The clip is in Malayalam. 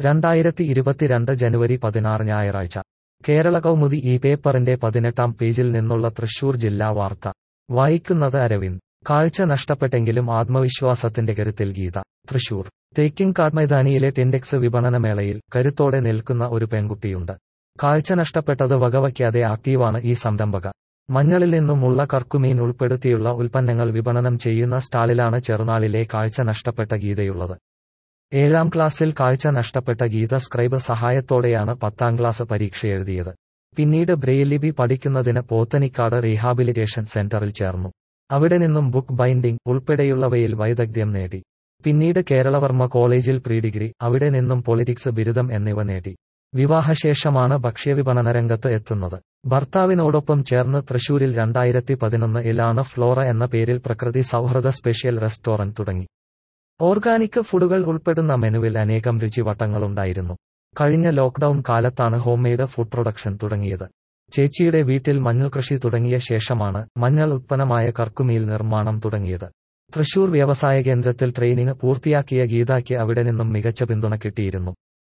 രണ്ടായിരത്തി ഇരുപത്തിരണ്ട് ജനുവരി പതിനാറ് ഞായറാഴ്ച കേരള കൗമുദി ഈ പേപ്പറിന്റെ പതിനെട്ടാം പേജിൽ നിന്നുള്ള തൃശൂർ ജില്ലാ വാർത്ത വായിക്കുന്നത് അരവിന്ദ് കാഴ്ച നഷ്ടപ്പെട്ടെങ്കിലും ആത്മവിശ്വാസത്തിന്റെ കരുത്തിൽ ഗീത തൃശൂർ തേക്കിൻകാട് മൈതാനിയിലെ ടെൻഡെക്സ് വിപണനമേളയിൽ കരുത്തോടെ നിൽക്കുന്ന ഒരു പെൺകുട്ടിയുണ്ട് കാഴ്ച നഷ്ടപ്പെട്ടത് വകവയ്ക്കാതെ ആക്റ്റീവാണ് ഈ സംരംഭക മഞ്ഞളിൽ നിന്നുമുള്ള കർക്കുമീൻ ഉൾപ്പെടുത്തിയുള്ള ഉൽപ്പന്നങ്ങൾ വിപണനം ചെയ്യുന്ന സ്റ്റാളിലാണ് ചെറുനാളിലെ കാഴ്ച നഷ്ടപ്പെട്ട ഗീതയുള്ളത് ഏഴാം ക്ലാസ്സിൽ കാഴ്ച നഷ്ടപ്പെട്ട ഗീത സ്ക്രൈബ് സഹായത്തോടെയാണ് പത്താം ക്ലാസ് പരീക്ഷ എഴുതിയത് പിന്നീട് ബ്രെയിലിപി പഠിക്കുന്നതിന് പോത്തനിക്കാട് റീഹാബിലിറ്റേഷൻ സെന്ററിൽ ചേർന്നു അവിടെ നിന്നും ബുക്ക് ബൈൻഡിംഗ് ഉൾപ്പെടെയുള്ളവയിൽ വൈദഗ്ധ്യം നേടി പിന്നീട് കേരളവർമ്മ കോളേജിൽ പ്രീ ഡിഗ്രി അവിടെ നിന്നും പൊളിറ്റിക്സ് ബിരുദം എന്നിവ നേടി വിവാഹശേഷമാണ് ഭക്ഷ്യവിപണന രംഗത്ത് എത്തുന്നത് ഭർത്താവിനോടൊപ്പം ചേർന്ന് തൃശൂരിൽ രണ്ടായിരത്തി പതിനൊന്നിലാണ് ഫ്ലോറ എന്ന പേരിൽ പ്രകൃതി സൗഹൃദ സ്പെഷ്യൽ റെസ്റ്റോറന്റ് തുടങ്ങി ഓർഗാനിക് ഫുഡുകൾ ഉൾപ്പെടുന്ന മെനുവിൽ അനേകം രുചിവട്ടങ്ങളുണ്ടായിരുന്നു കഴിഞ്ഞ ലോക്ക്ഡൌൺ കാലത്താണ് ഹോംമെയ്ഡ് ഫുഡ് പ്രൊഡക്ഷൻ തുടങ്ങിയത് ചേച്ചിയുടെ വീട്ടിൽ മഞ്ഞൾ കൃഷി തുടങ്ങിയ ശേഷമാണ് മഞ്ഞൾ ഉത്പന്നമായ കർക്കുമീൽ നിർമ്മാണം തുടങ്ങിയത് തൃശൂർ വ്യവസായ കേന്ദ്രത്തിൽ ട്രെയിനിങ് പൂർത്തിയാക്കിയ ഗീതയ്ക്ക് അവിടെ നിന്നും മികച്ച പിന്തുണ കിട്ടിയിരുന്നു